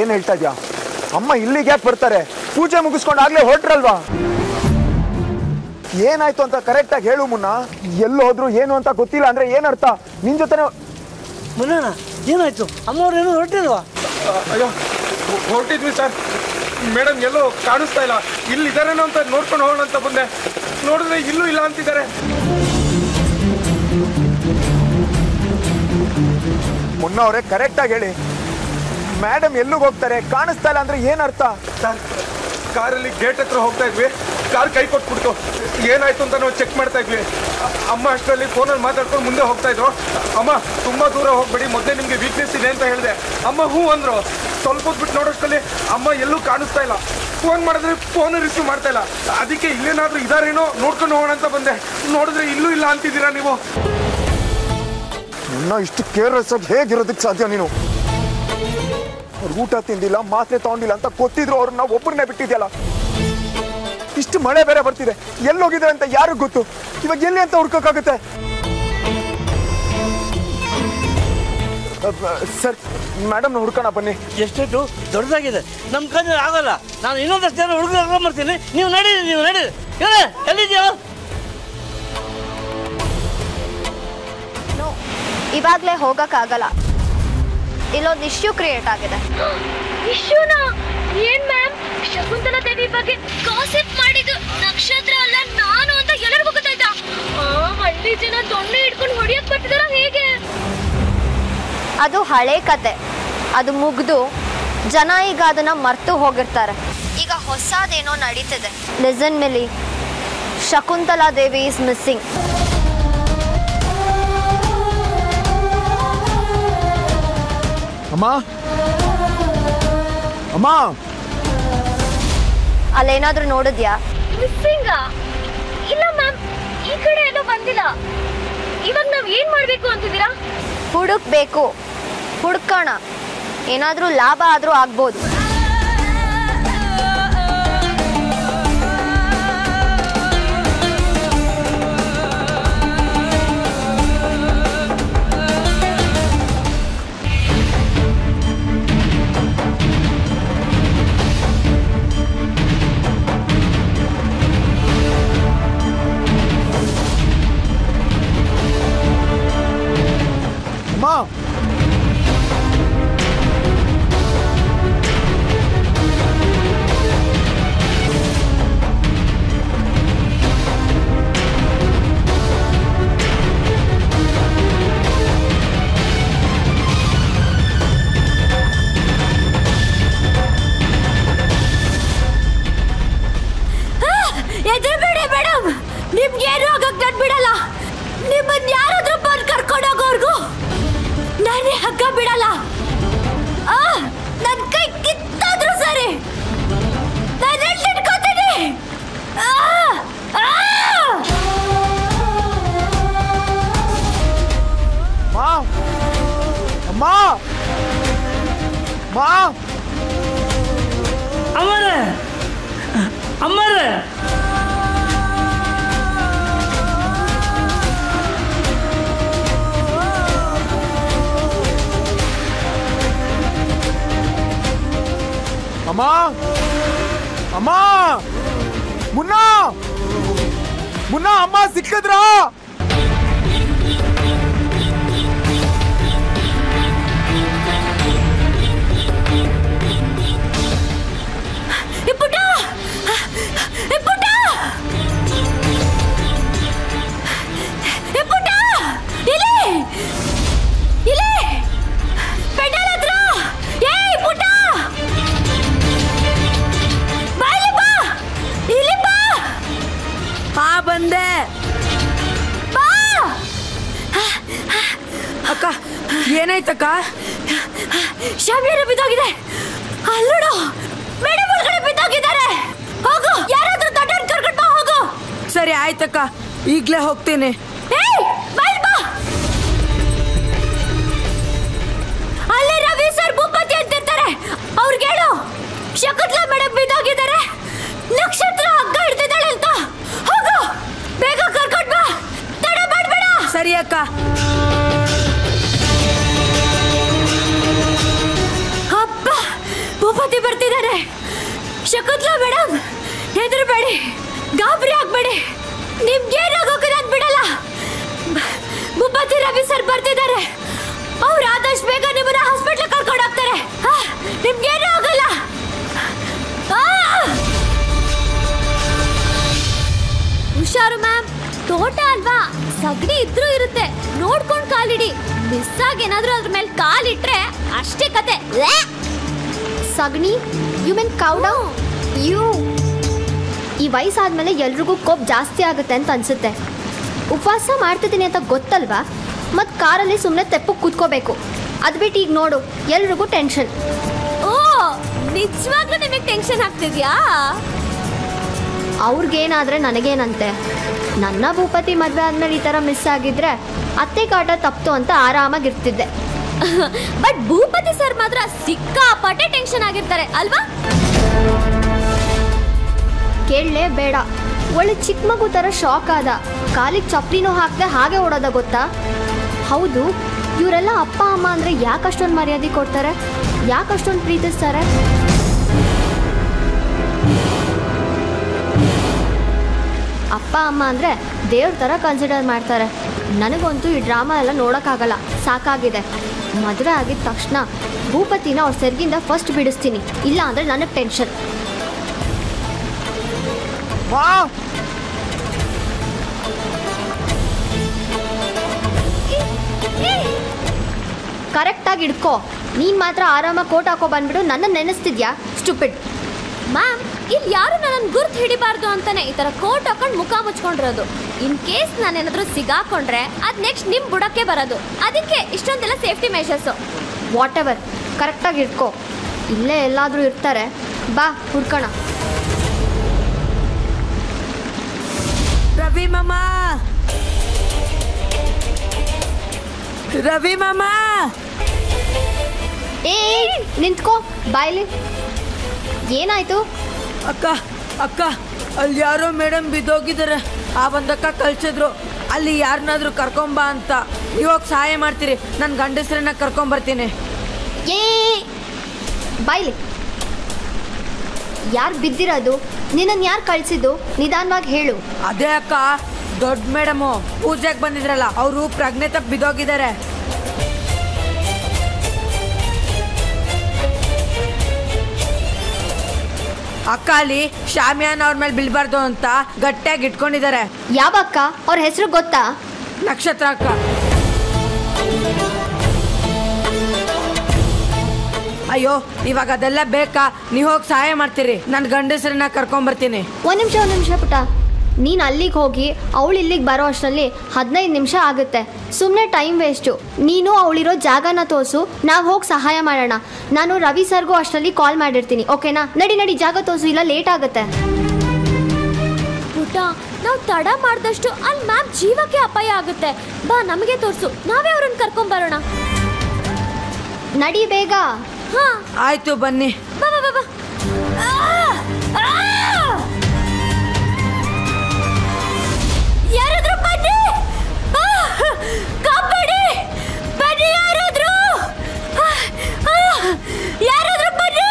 ಏನ್ ಹೇಳ್ತಾ ಇದ್ಯಾ ಅಮ್ಮ ಇಲ್ಲಿಗೆ ಯಾಕೆ ಬರ್ತಾರೆ ಪೂಜೆ ಮುಗಿಸ್ಕೊಂಡು ಆಗ್ಲೇ ಹೊರಟ್ರಲ್ವಾ ಏನಾಯ್ತು ಅಂತ ಕರೆಕ್ಟ್ ಆಗಿ ಹೇಳು ಮುನ್ನ ಎಲ್ಲಿ ಹೋದ್ರು ಏನು ಅಂತ ಗೊತ್ತಿಲ್ಲ ಅಂದ್ರೆ ಏನರ್ಥ ನಿನ್ ಜೊತೆನೆ ಮುನ್ನಣ್ಣ ಏನಾಯ್ತು ಅಮ್ಮವ್ರು ಏನೋ ಹೊರಟಿಲ್ವಾ ಅಯ್ಯೋ ಹೊ- ಹೊರಟಿದ್ವಿ ಸರ್ ಮೇಡಮ್ ಎಲ್ಲೋ ಕಾಣಿಸ್ತಾ ಇಲ್ಲ ಇಲ್ಲಿ ಇದಾರೇನೋ ಅಂತ ನೋಡ್ಕೊಂಡು ಹೋಗೋಣ ಅಂತ ಬಂದೆ ನೋಡಿದ್ರೆ ಇಲ್ಲೂ ಇಲ್ಲ ಅಂತಿದ್ದಾರೆ ಮುನ್ನ ಅವರೇ ಕರೆಕ್ಟ್ ಆಗಿ ಹೇಳಿ ಮೇಡಮ್ ಎಲ್ಲಿಗೆ ಹೋಗ್ತಾರೆ ಕಾಣಿಸ್ತಾ ಇಲ್ಲ ಅಂದ್ರೆ ಏನ್ ಅರ್ಥ ಸರ್ ಕಾರಲ್ಲಿ ಗೇಟ್ ಹತ್ರ ಹೋಗ್ತಾ ಇದ್ವಿ ಕಾರ್ ಕೈ ಕೊಟ್ಬಿಡ್ತು ಏನಾಯ್ತು ಅಂತ ನಾವು ಚೆಕ್ ಮಾಡ್ತಾ ಇದ್ವಿ ಅ- ಅಮ್ಮ ಅಷ್ಟರಲ್ಲಿ ಫೋನಲ್ಲಿ ಮಾತಾಡ್ಕೊಂಡು ಮುಂದೆ ಹೋಗ್ತಾ ಇದ್ರು ಅಮ್ಮ ತುಂಬಾ ದೂರ ಹೋಗ್ಬೇಡಿ ಮೊದಲೇ ನಿಮ್ಗೆ ವೀಕ್ನೆಸ್ ಇದೆ ಅಂತ ಹೇಳಿದೆ ಅಮ್ಮ ಹೂ ಅಂದ್ರು ಸ್ವಲ್ಪ ಹೊತ್ತು ಬಿಟ್ಟು ನೋಡೋಷ್ಟರಲ್ಲಿ ಅಮ್ಮ ಎಲ್ಲೂ ಕಾಣಿಸ್ತಾ ಇಲ್ಲ ಫೋನ್ ಮಾಡಿದ್ರೆ ಫೋನ್ ರಿಸೀವ್ ಮಾಡ್ತಾ ಇಲ್ಲ ಅದಕ್ಕೆ ಇಲ್ಲೇನಾದ್ರೂ ಇದಾರೇನೋ ನೋಡ್ಕೊಂಡು ಹೋಗೋಣ ಅಂತ ಬಂದೆ ನೋಡಿದ್ರೆ ಇಲ್ಲೂ ಇಲ್ಲ ಅಂತಿದ್ದೀರಾ ನೀವು ಮುನ್ನ ಇಷ್ಟು ಕೇರ್ಲೆಸ್ ಆಗಿ ಹೇಗಿರೋದಕ್ಕೆ ಸಾಧ್ಯ ನೀನು ಅವ್ರು ಊಟ ತಿಂದಿಲ್ಲ ಮಾತ್ರೆ ತಗೊಂಡಿಲ್ಲ ಅಂತ ಗೊತ್ತಿದ್ರು ಅವ್ರನ್ನ ಒಬ್ಬರನ್ನೇ ಬಿಟ್ಟಿದ್ಯಲ್ಲ ಇಷ್ಟು ಮಳೆ ಬೇರೆ ಬರ್ತಿದೆ ಎಲ್ಲೋಗಿದೆ ಅಂತ ಯಾರಿಗ್ ಗೊತ್ತು ಇವಾಗ ಎಲ್ಲಿ ಅಂತ ಹುಡ್ಕೋಕ್ಕಾಗುತ್ತೆ ಸರ್ ಮೇಡಮ್ನ ಹುಡ್ಕೋಣ ಬನ್ನಿ ಎಷ್ಟೆಷ್ಟು ದೊಡ್ಡದಾಗಿದೆ ನಮ್ಮ ಕೈಲಿ ಆಗಲ್ಲ ನಾನು ಇನ್ನೊಂದಷ್ಟು ಜನ ಹುಡುಗರು ಬರ್ತೀನಿ ನೀವು ನಡೀರಿ ನೀವು ನಡೀರಿ ಏನೇ ಎಲ್ಲಿದ್ಯೋ ನೋ ಇವಾಗಲೇ ಹೋಗಕ್ಕಾಗಲ್ಲ ಇಲ್ಲೊಂದು ಇಶ್ಯೂ ಕ್ರಿಯೇಟ್ ಆಗಿದೆ ಇಶ್ಯೂನ ಏನ್ ಮ್ಯಾಮ್ ಶಕುಂತಲಾ ದೇವಿ ಬಗ್ಗೆ ಕಾಸಿಪ್ ಮಾಡಿದ್ದು ನಕ್ಷತ್ರ ಅಲ್ಲ ನಾನು ಅಂತ ಎಲ್ಲರಿಗೂ ಗೊತ್ತಾಯ್ತಾ ಆ ಹಳ್ಳಿ ಜನ ದೊಣ್ಣೆ ಹಿಡ್ಕೊಂಡು ಹೊಡಿಯಕ್ ಬರ್ತಿದಾರ ಹೇಗೆ ಅದು ಹಳೆ ಕತೆ ಅದು ಮುಗ್ದು ಜನ ಈಗ ಅದನ್ನ ಮರ್ತು ಹೋಗಿರ್ತಾರೆ ಈಗ ಹೊಸದೇನೋ ನಡೀತಿದೆ listen Mili Shakuntala Devi is missing ಅಮ್ಮ ಅಮ್ಮ ಅಲ್ಲೇನಾದ್ರೂ ನೋಡಿದ್ಯಾ ಮಿಸ್ಸಿಂಗ ಇಲ್ಲ ಮ್ಯಾಮ್ ಈ ಕಡೆ ಎಲ್ಲೋ ಬಂದಿಲ್ಲ ಇವಾಗ ನಾವ್ ಏನ್ ಮಾಡ್ಬೇಕು ಅಂತಿದ್ದೀರಾ ಹುಡುಕ್ಬೇಕು ಹುಡ್ಕೋಣ ಏನಾದ್ರೂ ಲಾಭ ಆದ್ರೂ ಆಗ್ಬೋದು ಅಮ್ಮ ಎದುರುಬೇಡಿ ಮೇಡಮ್ ನಿಮ್ಗೆ ಏನು ಆಗಕ್ ನನ್ ಬಿಡಲ್ಲ ನಿಮ್ಮನ್ನ ಯಾರಾದ್ರೂ ಬಂದು ಕರ್ಕೊಂಡು ಹೋಗೋರ್ಗು ನಾನೇ ಹಗ್ಗ ಬಿಡಲ್ಲ ಆ ನನ್ ಕೈ ಕಿತ್ತಾದ್ರೂ ಸರಿ ನಾನು ಎಲ್ಲಿ ಇಟ್ಕೋತೀನಿ ಆ! ಆ! ಅಮ್ಮ ಅಮ್ಮ ಅಮ್ಮ ಅಮ್ಮರೇ ಅಮ್ಮರೇ ಅಮ್ಮ ಅಮ್ಮ ಮುನ್ನ ಮುನ್ನ ಅಮ್ಮ ಸಿಕ್ಕಿದ್ರಾ ಏ ಪುಟ್ಟ ಏ ಪುಟ್ಟ ಏ ಪುಟ್ಟ ಇಲ್ಲಿ ಇಲ್ಲಿ ಪೆಡಲ್ ಹತ್ರ ಏಯ್ ಪುಟ್ಟ ಬಾ ಇಲ್ಲಿ ಬಾ ಇಲ್ಲಿ ಬಾ ಹಾ ಬಂದೆ ಬಾ ಅಕ್ಕ ಏನಾಯ್ತಕ್ಕ ಶಾಮಿಯಾನ ಬಿದ್ದೋಗಿದೆ ಅಲ್ಲೋಡು ಮೇಡಮ್ ಒಳಗಡೆ ಬಿದ್ದೋಗಿದ್ದಾರೆ ಹೋಗು ಯಾರಾದ್ರೂ ದೊಡ್ಡ ಕರ್ಕೊಂಡು ಬಾ ಹೋಗು ಸರಿ ಆಯ್ತಕ್ಕ ಈಗ್ಲೇ ಹೋಗ್ತೀನಿ ಏಯ್ ಬೈಲ್ ಬಾ ಅಲ್ಲಿ ರವಿ ಸರ್ ಭೂಪತಿ ಅಂತಿರ್ತಾರೆ ಅವ್ರಿಗೆ ಹೇಳು ಶಕುತ್ಲಾ ಮೇಡಮ್ ಬಿದ್ದೋಗಿದ್ದಾರೆ ನಕ್ಷತ್ರ ಹಗ್ಗ ಹಿಡ್ತಿದ್ದಾಳೆ ಅಂತ ಹೋಗು ಬೇಗ ಕರ್ಕೊಂಡ್ ಬಾ ತಡ ಮಾಡ್ಬೇಡ ಸರಿ ಅಕ್ಕ ಅಪ್ಪ ಹೆದರ್ಬೇಡಿ ಗಾಬರಿ ಆಗ್ಬೇಡಿ ನಿಮ್ಗೇನಾಗೋಕೆ ನಾನು ಬಿಡಲ್ಲ ಮುಬ್ಬತ್ತಿ ರವಿ ಸರ್ ಬರ್ತಿದ್ದಾರೆ ಅವ್ರು ಆದಷ್ಟು ಬೇಗ ನಿಮ್ಮನ್ನ ಹಾಸ್ಪಿಟ್ಲ್ ಕರ್ಕೊಂಡು ಹೋಗ್ತಾರೆ ಆ, ನಿಮ್ಗೇನೂ ಆಗಲ್ಲ ಆ! ಹುಷಾರು ಮ್ಯಾಮ್ ತೋಟ ಅಲ್ವಾ ಸಗಣಿ ಇದ್ರೂ ಇರುತ್ತೆ ನೋಡ್ಕೊಂಡ್ ಕಾಲಿಡಿ ಮಿಸ್ ಆಗಿ ಏನಾದ್ರೂ ಅದ್ರ ಮೇಲೆ ಕಾಲಿಟ್ರೆ ಅಷ್ಟೇ ಕತೆ ವ್ಯಾ! ಸಗಣಿ ಯು ಮೀನ್ ಕೌಡ ಯು ಈ ವಯಸ್ಸಾದ್ಮೇಲೆ ಎಲ್ರಿಗೂ ಕೋಪ್ ಜಾಸ್ತಿ ಆಗುತ್ತೆ ಅಂತ ಅನ್ಸುತ್ತೆ ಉಪವಾಸ ಮಾಡ್ತಿದ್ದೀನಿ ಅಂತ ಗೊತ್ತಲ್ವಾ ಮತ್ತು ಕಾರಲ್ಲಿ ಸುಮ್ಮನೆ ತೆಪ್ಪು ಕೂತ್ಕೋಬೇಕು ಅದು ಬಿಟ್ಟು ಈಗ ನೋಡು ಎಲ್ರಿಗೂ ಟೆನ್ಷನ್ ಓ ನಿಜವಾಗ್ಲೂ ನಿಮಗೆ ಟೆನ್ಷನ್ ಆಗ್ತಿದ್ಯಾ ಅವ್ರಿಗೇನಾದ್ರೆ ನನಗೇನಂತೆ ನನ್ನ ಭೂಪತಿ ಮದುವೆ ಆದ್ಮೇಲೆ ಈ ಥರ ಮಿಸ್ ಆಗಿದ್ರೆ ಅತ್ತೆ ಕಾಟ ತಪ್ತು ಅಂತ ಆರಾಮಾಗಿರ್ತಿದ್ದೆ ಬಟ್ ಭೂಪತಿ ಸರ್ ಮಾತ್ರ ಸಿಕ್ಕಾಪಟ್ಟೆ ಟೆನ್ಷನ್ ಆಗಿರ್ತಾರೆ ಅಲ್ವಾ ಕೇಳಲೇ ಬೇಡ ಒಳ್ಳೆ ಚಿಕ್ಕ ಮಗು ಥರ ಶಾಕ್ ಆದ ಕಾಲಿಗೆ ಚಪ್ಲಿನೂ ಹಾಕದೆ ಹಾಗೆ ಓಡೋದ ಗೊತ್ತಾ ಹೌದು ಇವರೆಲ್ಲ ಅಪ್ಪ ಅಮ್ಮ ಅಂದರೆ ಯಾಕೆ ಅಷ್ಟೊಂದು ಮರ್ಯಾದೆ ಕೊಡ್ತಾರೆ ಯಾಕೆ ಅಷ್ಟೊಂದು ಪ್ರೀತಿಸ್ತಾರೆ ಅಪ್ಪ ಅಮ್ಮ ಅಂದರೆ ದೇವ್ರ ಥರ ಕನ್ಸಿಡರ್ ಮಾಡ್ತಾರೆ ನನಗಂತೂ ಈ ಡ್ರಾಮಾ ಎಲ್ಲ ನೋಡೋಕ್ಕಾಗಲ್ಲ ಸಾಕಾಗಿದೆ ಮದುವೆ ಆಗಿದ ತಕ್ಷಣ ಭೂಪತಿನ ಅವ್ರ ಸೆರ್ಗಿಂದ ಫಸ್ಟ್ ಬಿಡಿಸ್ತೀನಿ ಇಲ್ಲ ಅಂದರೆ ನನಗೆ ಟೆನ್ಷನ್ ಮಾ ಕರೆಕ್ಟಾಗಿ ಇಡ್ಕೋ ನೀನು ಮಾತ್ರ ಆರಾಮಾಗಿ ಕೋಟ್ ಹಾಕೋ ಬಂದ್ಬಿಟ್ಟು ನನ್ನ ನೆನೆಸ್ತಿದ್ಯಾ ಸ್ಟುಪಿಡ್ ಮ್ಯಾಮ್ ಇಲ್ಲಿ ಯಾರು ನನ್ನ ಗುರ್ತು ಹಿಡಿಬಾರ್ದು ಅಂತಾನೆ ಈ ತರ ಕೋಟ್ ಹಾಕೊಂಡು ಮುಖ ಮುಚ್ಕೊಂಡಿರೋದು ಇನ್ ಕೇಸ್ ನಾನೇನಾದ್ರೂ ಸಿಗಾಕೊಂಡ್ರೆ ಅದ್ ನೆಕ್ಸ್ಟ್ ನಿಮ್ ಬುಡಕ್ಕೆ ಬರೋದು ಅದಕ್ಕೆ ಇಷ್ಟೊಂದೆಲ್ಲ ಸೇಫ್ಟಿ ಮೆಷರ್ಸು ವಾಟ್ ಎವರ್ ಕರೆಕ್ಟಾಗಿ ಇಟ್ಕೋ ಇಲ್ಲೇ ಎಲ್ಲಾದರೂ ಇರ್ತಾರೆ ಬಾ ಹುಡ್ಕೋಣ ರವಿ ಮಾಮ ರವಿ ಮಾಮ ಏ ನಿಂತ್ಕೋ ಬಾಯ್ಲಿ ಏನಾಯ್ತು ಅಕ್ಕ ಅಕ್ಕ ಅಲ್ಲಿ ಯಾರೋ ಮೇಡಮ್ ಬಿದ್ದೋಗಿದ್ದಾರೆ ಆ ಬಂದಕ್ಕ ಕಳ್ಸಿದ್ರು ಅಲ್ಲಿ ಯಾರನ್ನಾದ್ರೂ ಕರ್ಕೊಂಬಾ ಅಂತ ಇವಾಗ ಸಹಾಯ ಮಾಡ್ತೀರಿ ನನ್ನ ಗಂಡಸ್ರನ್ನ ಕರ್ಕೊಂಬರ್ತೀನಿ ಏ ಬಾಯ್ಲಿ ಯಾರು ಬಿದ್ದಿರೋದು ನಿನ್ನನ್ನು ಯಾರು ಕಳಿಸಿದ್ದು ನಿಧಾನವಾಗಿ ಹೇಳು ಅದೇ ಅಕ್ಕ ದೊಡ್ಡ ಮೇಡಮು ಪೂಜೆಗೆ ಬಂದಿದ್ರಲ್ಲ ಅವರು ಪ್ರಜ್ಞೆ ತಪ್ಪಿ ಬಿದ್ದೋಗಿದ್ದಾರೆ ಅಕ್ಕ ಅಲ್ಲಿ ಶಾಮಿಯಾನ ಅವ್ರ ಮೇಲೆ ಬೀಳ್ಬಾರ್ದು ಅಂತ ಗಟ್ಟಿಯಾಗಿ ಇಟ್ಕೊಂಡಿದ್ದಾರೆ ಯಾವ ಅಕ್ಕ ಅವ್ರ ಹೆಸರು ಗೊತ್ತಾ ನಕ್ಷತ್ರ ಅಕ್ಕ ಅಯ್ಯೋ ಇವಾಗ ಅದೆಲ್ಲ ಬೇಕಾ ನೀವು ಹೋಗಿ ಸಹಾಯ ಮಾಡ್ತೀರಿ ನನ್ನ ಗಂಡಸರನ್ನ ಕರ್ಕೊಂಬರ್ತೀನಿ ಒಂದು ನಿಮಿಷ ಒಂದು ನಿಮಿಷ ಪುಟ ನೀನು ಅಲ್ಲಿಗೆ ಹೋಗಿ ಅವಳು ಇಲ್ಲಿಗೆ ಬರೋ ಅಷ್ಟರಲ್ಲಿ ಹದಿನೈದು ನಿಮಿಷ ಆಗುತ್ತೆ ಸುಮ್ಮನೆ ಟೈಮ್ ವೇಸ್ಟು ನೀನು ಅವಳಿರೋ ಜಾಗನ ತೋರಿಸು ನಾವು ಹೋಗಿ ಸಹಾಯ ಮಾಡೋಣ ನಾನು ರವಿ ಸರ್ಗೂ ಅಷ್ಟರಲ್ಲಿ ಕಾಲ್ ಮಾಡಿರ್ತೀನಿ ಓಕೆನಾ ನಡಿ ನಡಿ ಜಾಗ ತೋರಿಸು ಇಲ್ಲ ಲೇಟ್ ಆಗುತ್ತೆ ಪುಟ ನಾವು ತಡ ಮಾಡಿದಷ್ಟು ಅಲ್ಲಿ ಮ್ಯಾಮ್ ಜೀವಕ್ಕೆ ಅಪಾಯ ಆಗುತ್ತೆ ಬಾ ನಮಗೆ ತೋರ್ಸು ನಾವೇ ಅವ್ರನ್ನ ಕರ್ಕೊಂಡ್ ಬರೋಣ ನಡಿ ಬೇಗ ಹಾ ಆಯ್ತು ಬನ್ನಿ ಬಾ ಬಾ ಬಾ ಬಾ ಆ! ಆ! ಯಾರಾದ್ರೂ ಬನ್ನಿ ಆ! ಕಾಪಾಡಿ ಬನ್ನಿ ಯಾರಾದ್ರೂ ಆ! ಆ! ಯಾರಾದ್ರೂ ಬನ್ನಿ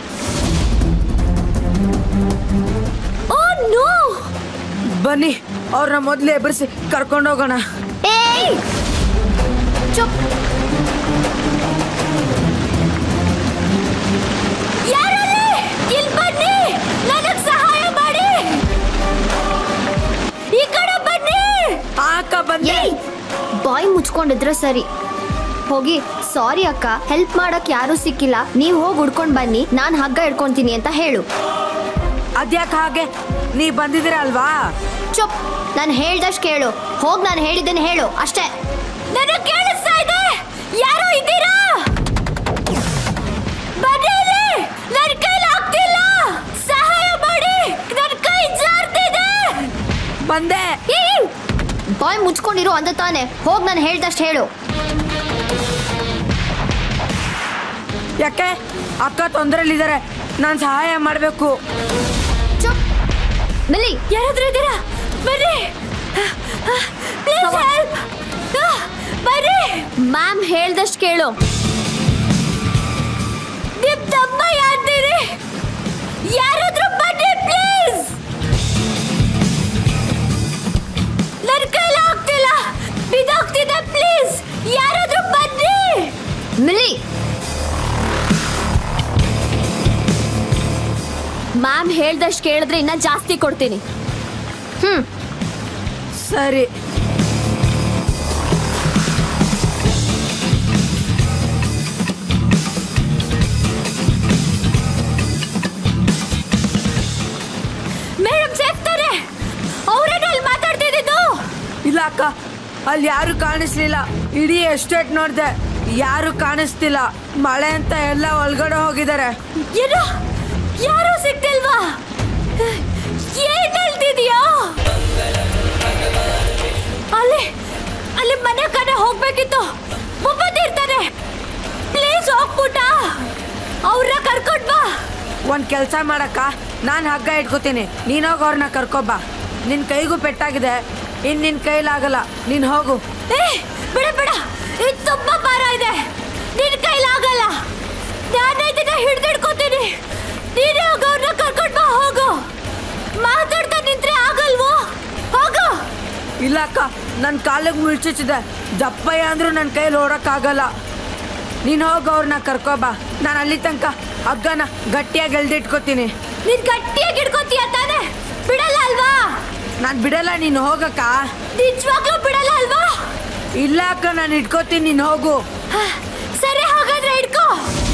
ಓ ನೋ ಬನ್ನಿ ಅವ್ರನ್ನ ಮೊದಲೇ ಎಬ್ಬರಿಸಿ ಕರ್ಕೊಂಡೋಗೋಣ ಏಯ್ ಚುಪ್ ಯಾರಲ್ಲಿ ಇಲ್ಲಿ ಬನ್ನಿ ನನಗ್ ಸಹಾಯ ಮಾಡಿ ಈ ಕಡೆ ಬನ್ನಿ ಆ ಅಕ್ಕ ಬಂದೆ ಏಯ್ ಬಾಯ್ ಮುಚ್ಕೊಂಡಿದ್ರೆ ಸರಿ ಹೋಗಿ ಸಾರಿ ಅಕ್ಕ ಹೆಲ್ಪ್ ಮಾಡಕ್ ಯಾರೂ ಸಿಕ್ಕಿಲ್ಲ ನೀವು ಹೋಗಿ ಹುಡ್ಕೊಂಡ್ ಬನ್ನಿ ನಾನು ಹಗ್ಗ ಹಿಡ್ಕೊಂತೀನಿ ಅಂತ ಹೇಳು ಅದ್ಯಾಕೆ ಹಾಗೆ ನೀ ಬಂದಿದ್ದೀರ ಅಲ್ವಾ ಚುಪ್ ನಾನು ಹೇಳ್ದಷ್ಟು ಕೇಳು ಹೋಗಿ ನಾನು ಹೇಳಿದ್ದೇನೆ ಹೇಳು ಅಷ್ಟೇ ನನಗೆ ಕೇಳಿಸ್ತಾ ಇದೆ ಯಾರೋ ಇದ್ದೀರಾ ಬನ್ನಿ ಇಲ್ಲಿ. ನನ್ ಕೈಲಿ ಆಗ್ತಿಲ್ಲ ಸಹಾಯ ಮಾಡಿ ನನ್ ಕೈ ಜಾರ್ತಿದೆ ಬಂದೆ ಏಯ್ ಬಾಯ್ ಮುಚ್ಕೊಂಡಿರು ಅಂದ ತಾನೆ ಹೋಗಿ ನಾನು ಹೇಳ್ದಷ್ಟು ಹೇಳು ಯಾಕೆ ಅಕ್ಕ ತೊಂದರೆಲಿದ್ದಾರೆ ನಾನು ಸಹಾಯ ಮಾಡಬೇಕು ಚುಪ್ ಮಿಲಿ ಯಾರಾದ್ರೂ ಇದ್ದೀರಾ ಬರ್ರಿ ಪ್ಲೀಸ್ ಹೆಲ್ಪ್ ಬರ್ರಿ ಮ್ಯಾಮ್ ಹೇಳ್ದಷ್ಟು ಕೇಳು ನಿಮ್ ತಮ್ಮ ಯಾರ್ತೀರಿ ಯಾರಾದ್ರೂ ಬನ್ನಿ ಪ್ಲೀಸ್ ನೀನ್ ಹೇಳ್ದಷ್ಟು ಕೇಳಿದ್ರೆ ಇನ್ನ ಜಾಸ್ತಿ ಕೊಡ್ತೀನಿ ಹ್ಮ್ ಸರಿ ಮೇಡಮ್ ಸೇಫ್ ತಾನೆ ಅವ್ರೇನ ಅಲ್ಲಿ ಮಾತಾಡ್ತಿದ್ದು ಇಲ್ಲ ಅಕ್ಕ ಅಲ್ಲಿ ಯಾರು ಕಾಣಿಸ್ಲಿಲ್ಲ ಇಡೀ ಎಸ್ಟೇಟ್ ನೋಡ್ದೆ ಯಾರು ಕಾಣಿಸ್ತಿಲ್ಲ ಮಳೆ ಅಂತ ಎಲ್ಲ ಒಳಗಡೆ ಹೋಗಿದ್ದಾರೆ ಏನು ಯಾರು ಸಿಗ್ತಿಲ್ವಾ ಏನ್ ಹೇಳ್ತಿದ್ಯಾ ಅಲ್ಲಿ ಅಲ್ಲಿ ಮನೆ ಕಡೆ ಹೋಗ್ಬೇಕಿತ್ತು ಮುಪ್ಪತ್ತಿ ಇರ್ತಾರೆ ಪ್ಲೀಸ್ ಹೋಗ್ಬಿಟ್ಟ ಅವ್ರನ್ನ ಕರ್ಕೊಂಡ್ ಬಾ ಒಂದ್ ಕೆಲಸ ಮಾಡಕ್ಕ ನಾನು ಹಗ್ಗ ಇಟ್ಕೋತೀನಿ ನೀನೋಗಿ ಅವ್ರನ್ನ ಕರ್ಕೊಬಾ ನಿನ್ ಕೈಗೂ ಪೆಟ್ಟಾಗಿದೆ ಇನ್ ನಿನ್ ಕೈಲಾಗಲ್ಲ ನೀನ್ ಹೋಗು ಏ ಬಿಡ ಬಿಡ ಇದು ತುಂಬಾ ಭಾರ ಇದೆ ನಿನ್ ಕೈಲಾಗಲ್ಲ ನಾನೇ ಇದನ್ನ ಹಿಡ್ದಿಡ್ಕೋತೀನಿ ನೀನೇ ಹೋಗ ಅವ್ರನ್ನ ಕರ್ಕೊಂಡ್ ಬಾ ಹೋಗು ಮಾತಾಡ್ತಾ ನಿಂತ್ರೆ ಆಗಲ್ವೋ ಹೋಗು ಇಲ್ಲ ಅಕ್ಕ ನನ್ನ ಕಾಲಿಗೆ ಮುಳ್ಚಿದೆ ದಪ್ಪಯ್ಯ ಅಂದ್ರೂ ನನ್ನ ಕೈಲಿ ಓಡಕ್ಕಾಗಲ್ಲ ನೀನು ಹೋಗಿ ಅವ್ರನ್ನ ಕರ್ಕೊಬಾ ನಾನು ಅಲ್ಲಿ ತನಕ ಹಗ್ಗನ ಗಟ್ಟಿಯಾಗಿ ಎಳ್ದಿಟ್ಕೋತೀನಿ ನೀನ್ ಗಟ್ಟಿಯಾಗಿ ಹಿಡ್ಕೋತೀಯ ತಾನೆ ಬಿಡಲ್ಲ ಅಲ್ವಾ ನಾನು ಬಿಡಲ್ಲ ನೀನು ಹೋಗಕ್ಕ ನಿಜವಾಗ್ಲೂ ಬಿಡಲ್ಲ ಅಲ್ವಾ ಇಲ್ಲ ಅಕ್ಕ ನಾನು ಇಟ್ಕೋತೀನಿ ನೀನು ಹೋಗು ಹ, ಸರಿ ಹಾಗಾದ್ರೆ ಹಿಡ್ಕೋ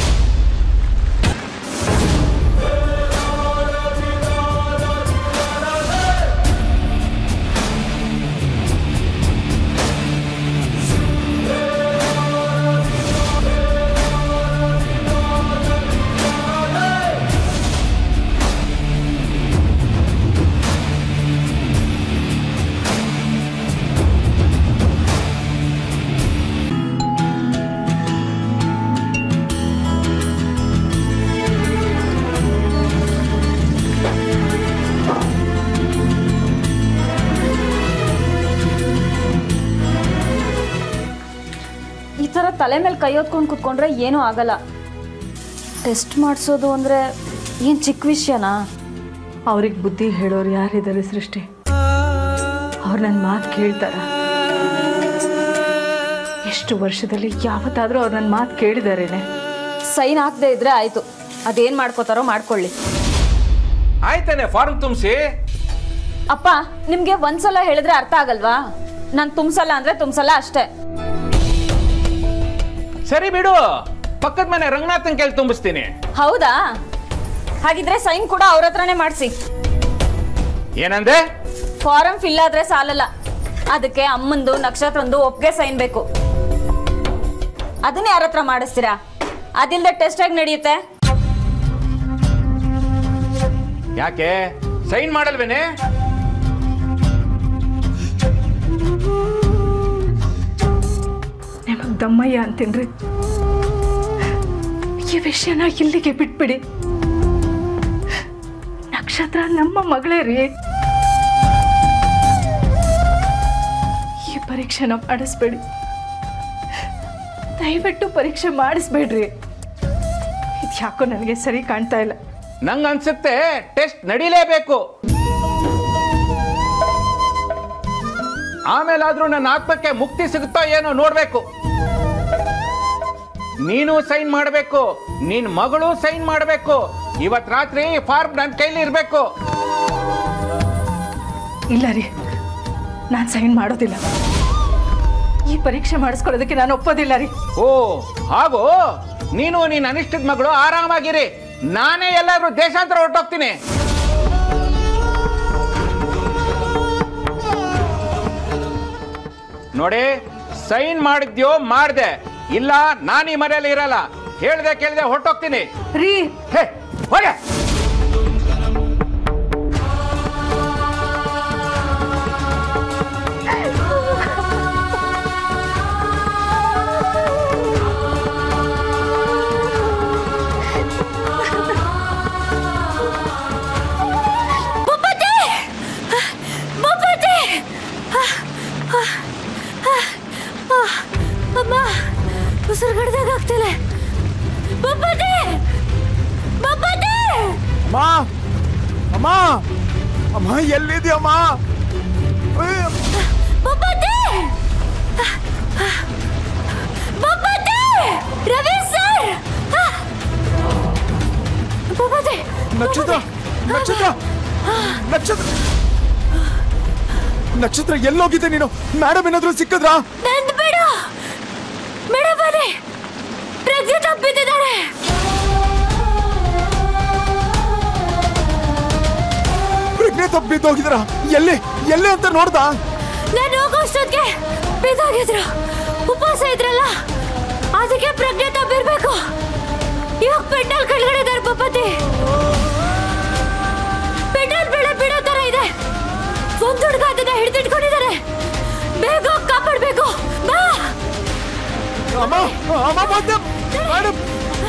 ಈ ಥರ ತಲೆ ಮೇಲೆ ಕೈ ಹೊತ್ಕೊಂಡು ಕುತ್ಕೊಂಡ್ರೆ ಏನೂ ಆಗಲ್ಲ ಟೆಸ್ಟ್ ಮಾಡಿಸೋದು ಅಂದರೆ ಏನು ಚಿಕ್ಕ ವಿಷಯನಾ ಅವ್ರಿಗೆ ಬುದ್ಧಿ ಹೇಳೋರು ಯಾರಿದ್ದಾರೆ ಸೃಷ್ಟಿ ಅವ್ರು ನನ್ನ ಮಾತು ಕೇಳ್ತಾರ ಎಷ್ಟು ವರ್ಷದಲ್ಲಿ ಯಾವತ್ತಾದರೂ ಅವ್ರು ನನ್ನ ಮಾತು ಕೇಳಿದಾರೇನೆ ಸೈನ್ ಹಾಕದೇ ಇದ್ರೆ ಆಯಿತು ಅದೇನು ಮಾಡ್ಕೋತಾರೋ ಮಾಡ್ಕೊಳ್ಳಿ ಆಯ್ತಾನೆ ಫಾರ್ಮ್ ತುಂಬಿಸಿ ಅಪ್ಪ ನಿಮಗೆ ಒಂದ್ಸಲ ಹೇಳಿದ್ರೆ ಅರ್ಥ ಆಗಲ್ವಾ ನಾನು ತುಂಬಿಸಲ್ಲ ಅಂದರೆ ತುಂಬಿಸಲ್ಲ ಅಷ್ಟೇ ಸರಿ ಬಿಡು ಪಕ್ಕದ ಮನೆ ರಂಗನಾಥನ್ ಕೇಳಿ ತುಂಬಿಸ್ತೀನಿ ಹೌದಾ ಹಾಗಿದ್ರೆ ಸೈನ್ ಕೂಡ ಅವ್ರ ಹತ್ರನೇ ಮಾಡಿಸಿ ಏನಂದೆ ಫಾರಂ ಫಿಲ್ ಆದ್ರೆ ಸಾಲಲ್ಲ ಅದಕ್ಕೆ ಅಮ್ಮಂದು ನಕ್ಷತ್ರಂದು ಒಪ್ಪಿಗೆ ಸೈನ್ ಬೇಕು ಅದನ್ನ ಯಾರ ಹತ್ರ ಮಾಡಿಸ್ತೀರಾ ಅದಿಲ್ಲದೆ ಟೆಸ್ಟ್ ಆಗಿ ನಡೆಯುತ್ತೆ ಯಾಕೆ ಸೈನ್ ಮಾಡಲ್ವೇನೆ ನಿಮಗೆ ದಮ್ಮಯ್ಯ ಅಂತೀನ್ರಿ ಈ ವಿಷಯನ ಇಲ್ಲಿಗೆ ಬಿಟ್ಬಿಡಿ ನಕ್ಷತ್ರ ನಮ್ಮ ಮಗಳೇ ರೀ ಈ ಪರೀಕ್ಷೆನ ಮಾಡಿಸ್ಬೇಡಿ ದಯವಿಟ್ಟು ಪರೀಕ್ಷೆ ಮಾಡಿಸ್ಬೇಡ್ರಿ ಇದು ಯಾಕೋ ನನಗೆ ಸರಿ ಕಾಣ್ತಾ ಇಲ್ಲ ನಂಗ್ ಅನ್ಸುತ್ತೆ ಟೆಸ್ಟ್ ನಡೀಲೇಬೇಕು ಆಮೇಲಾದ್ರೂ ನನ್ನ ಆತ್ಮಕ್ಕೆ ಮುಕ್ತಿ ಸಿಗುತ್ತೋ ಏನೋ ನೋಡ್ಬೇಕು ನೀನು ಸೈನ್ ಮಾಡಬೇಕು ನಿನ್ ಮಗಳು ಸೈನ್ ಮಾಡಬೇಕು ಇವತ್ ರಾತ್ರಿ ಫಾರ್ಮ್ ನನ್ನ ಕೈಲಿ ಇರ್ಬೇಕು ಇಲ್ಲ ರೀ ನಾನು ಸೈನ್ ಮಾಡೋದಿಲ್ಲ ಈ ಪರೀಕ್ಷೆ ಮಾಡಿಸ್ಕೊಳ್ಳೋದಕ್ಕೆ ನಾನು ಒಪ್ಪೋದಿಲ್ಲ ರೀ ಓ ಹಾಗೂ ನೀನು ನೀನ್ ಅನಿಷ್ಟದ ಮಗಳು ಆರಾಮಾಗಿರಿ ನಾನೇ ಎಲ್ಲಾದ್ರೂ ದೇಶಾಂತರ ಹೊರಟೋಗ್ತೀನಿ ನೋಡಿ ಸೈನ್ ಮಾಡಿದ್ಯೋ ಮಾಡ್ದೆ ಇಲ್ಲ ನಾನು ಈ ಮನೆಯಲ್ಲಿ ಇರಲ್ಲ ಹೇಳ್ದೆ ಕೇಳ್ದೆ ಹೊರಟೋಗ್ತೀನಿ ರೀ ಹೇ ಹೋಗೆ ಮುಪ್ಪತ್ತಿ ಮುಪ್ಪತ್ತಿ ಅಮ್ಮ ಉಸಿರುಗಡ್ದಾಗ ಆಗ್ತಿಲ್ಲ ಮುಪ್ಪತ್ತಿ ಮುಪ್ಪತ್ತಿ ಅಮ್ಮ ಅಮ್ಮ ಅಮ್ಮ ಎಲ್ಲಿದ್ಯಮ್ಮ ಏಯ್, ಮುಪ್ಪತ್ತಿ ಮುಪ್ಪತ್ತಿ ರವಿ ಸರ್ ಮುಪ್ಪತ್ತಿ ನಕ್ಷತ್ರ ನಕ್ಷತ್ರ ನಕ್ಷತ್ರ ನಕ್ಷತ್ರ ಎಲ್ಲೋಗಿದ್ದೆ ನೀನು ಮೇಡಮ್ ಏನಾದ್ರೂ ಸಿಕ್ಕದ್ರಾ ನಂದ್ ಬಿಡು ಮೇಡಮ್ ಬನ್ನಿ ಪ್ರಜ್ಞೆ ತಪ್ಪಿದ್ದಾರೆ ಪ್ರಜ್ಞೆ ತಪ್ಪಿ ಬಿದ್ದೋಗಿದ್ರ ಎಲ್ಲಿ ಎಲ್ಲಿ ಅಂತ ನೋಡ್ದ ನಾನು ಹೋಗೋ ಅಷ್ಟೊತ್ತಿಗೆ ಬಿದ್ದೋಗಿದ್ರು ಉಪವಾಸ ಇದ್ರಲ್ಲ ಅದಕ್ಕೆ ಪ್ರಜ್ಞೆ ತಪ್ಪಿರ್ಬೇಕು ಇವಾಗ ಪೆಂಡಲ್ ಕೆಳಗಡೆ ಇದ್ದಾರೆ ಪಪ್ಪತಿ ಪೆಂಡಲ್ ಬೆಳೆ ಬಿಡೋ ತರ ಇದೆ ಒಂದ್ ಹುಡುಗ ಅದನ್ನ ಹಿಡಿದಿಟ್ಕೊಂಡಿದ್ದಾರೆ ಬೇಗ ಹೋಗ್ ಕಾಪಾಡ್ಬೇಕು ಬಾ ಅಮ್ಮ ಅಮ್ಮ ಬಂದೆ ಮೇಡಮ್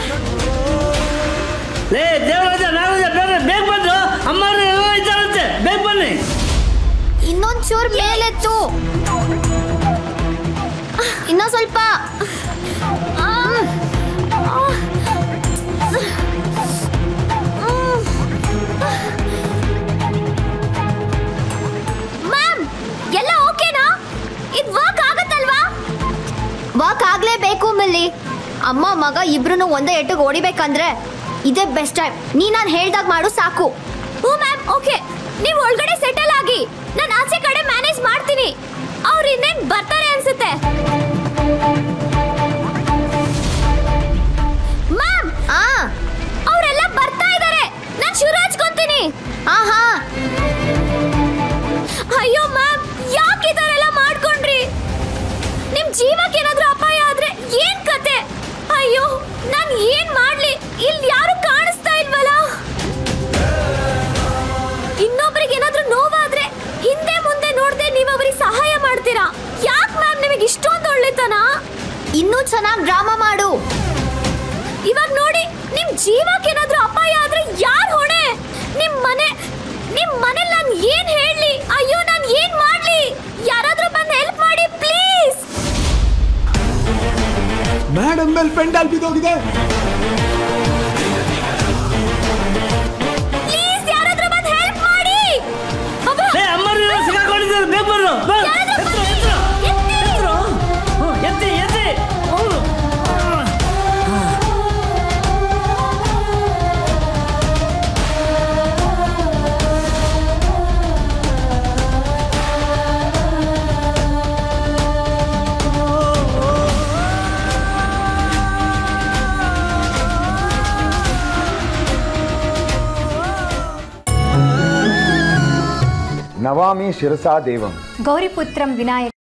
ಲೇ ದೇವರಾಜ ನಾಗರಾಜ ಬೇರೆ ಬೇಗ ಬಂದು ಅಮ್ಮ ಇದ್ದಾರಂತೆ ಬೇಗ ಬನ್ನಿ ಇನ್ನೊಂದ್ ಚೂರ್ ಮೇಲೆತ್ತು ಇನ್ನೂ ಸ್ವಲ್ಪ ಮ್ಯಾಮ್ ಎಲ್ಲ ಓಕೆನಾ ಇದು ವರ್ಕ್ ಆಗತ್ತಲ್ವಾ ವಾಕ್ ಆಗ್ಲೇಬೇಕು ಮಿಲ್ಲಿ ಅಮ್ಮ ಮಗ ಇಬ್ರು ಒಂದೇ ಎಟ್ಟಿಗೆ ಹೊಡಿಬೇಕಂದ್ರೆ ಇದೇ ಬೆಸ್ಟ್ ಟೈಮ್ ನೀ ನಾನು ಹೇಳ್ದಾಗ ಮಾಡು ಸಾಕು ಹ್ಞೂ ಮ್ಯಾಮ್ ಓಕೆ ನೀವು ಒಳಗಡೆ ಸೆಟಲ್ ಆಗಿ ನಾನು ಆಚೆ ಕಡೆ ಮ್ಯಾನೇಜ್ ಮಾಡ್ತೀನಿ ಅವ್ರು ಇನ್ನೇನ್ ಬರ್ತಾರೆ ಅನ್ಸುತ್ತೆ ಮ್ಯಾಮ್ ಆ ಅವರೆಲ್ಲ ಬರ್ತಾ ಇದ್ದಾರೆ ನಾನು ಶುರು ಹಚ್ಕೊಂತೀನಿ ಆಹಾ ಅಯ್ಯೋ ಮ್ಯಾಮ್ ಯಾಕೆ ಈ ಥರ ಎಲ್ಲ ಮಾಡ್ಕೊಂಡ್ರಿ ನಿಮ್ ಜೀವಕ್ಕೆ ಏನಾದ್ರೂ ಅಪಾಯ ಆದ್ರೆ ಏನ್ ಕತೆ ಅಯ್ಯೋ ನಾನು ಏನ್ ಮಾಡ್ಲಿ ಇಲ್ಲಿ ಯಾರು ಕಾಣಿಸ್ತಾ ಇಲ್ವಲ್ಲ ಇನ್ನೊಬ್ರಿಗೆ ಏನಾದ್ರೂ ನೋವಾದ್ರೆ ಹಿಂದೆ ಮುಂದೆ ನೋಡ್ದೆ ನೀವು ಅವ್ರಿಗೆ ಸಹಾಯ ಮಾಡ್ತೀರಾ ಯಾಕೆ ಮ್ಯಾಮ್ ನಿಮಗೆ ಇಷ್ಟೊಂದು ಒಳ್ಳೆತನ ಇನ್ನೂ ಚೆನ್ನಾಗಿ ಡ್ರಾಮಾ ಮಾಡು ಇವಾಗ ನೋಡಿ ನಿಮ್ ಜೀವಕ್ಕೆ ಏನಾದ್ರೂ ಅಪಾಯ ಆದ್ರೆ ಯಾರ್ ಹೊಣೆ ನಿಮ್ ಮನೆ ನಿಮ್ ಮನೇಲಿ ನಾನು ಏನ್ ಹೇಳಿ ಅಯ್ಯೋ ನಾನು ಏನ್ ಮಾಡ್ಲಿ ಯಾರಾದ್ರೂ ಬಂದು ಹೆಲ್ಪ್ ಮಾಡಿ ಪ್ಲೀಸ್ ಮೇಡಮ್ ಮೇಲೆ ಪೆಂಡಾಲ್ ಬಿದ್ದೋಗಿದೆ ಪ್ಲೀಸ್ ಯಾರಾದ್ರೂ ಬಂದು ಹೆಲ್ಪ್ ಮಾಡಿ ಅಬ್ಬಾ, ಲೇ ಅಮ್ಮರು ಸಿಗಾಕೊಂಡಿದ್ದಾರೆ ಬೇಗ ಬರ್ರು ಬಾ. ಯಾರಾದ್ರೂ ಎತ್ರು, ಬನ್ನಿ. ಎತ್ರು. ಎತ್ತಿ. ಎತ್ರು. ಹ್ಞೂ, ಎತ್ತಿ ಎತ್ತಿ ಹ್ಞೂ. ನವಾಮಿ ಶಿರಸಾ ದೇವಂ ಗೌರಿಪುತ್ರಂ ವಿನಾಯಕ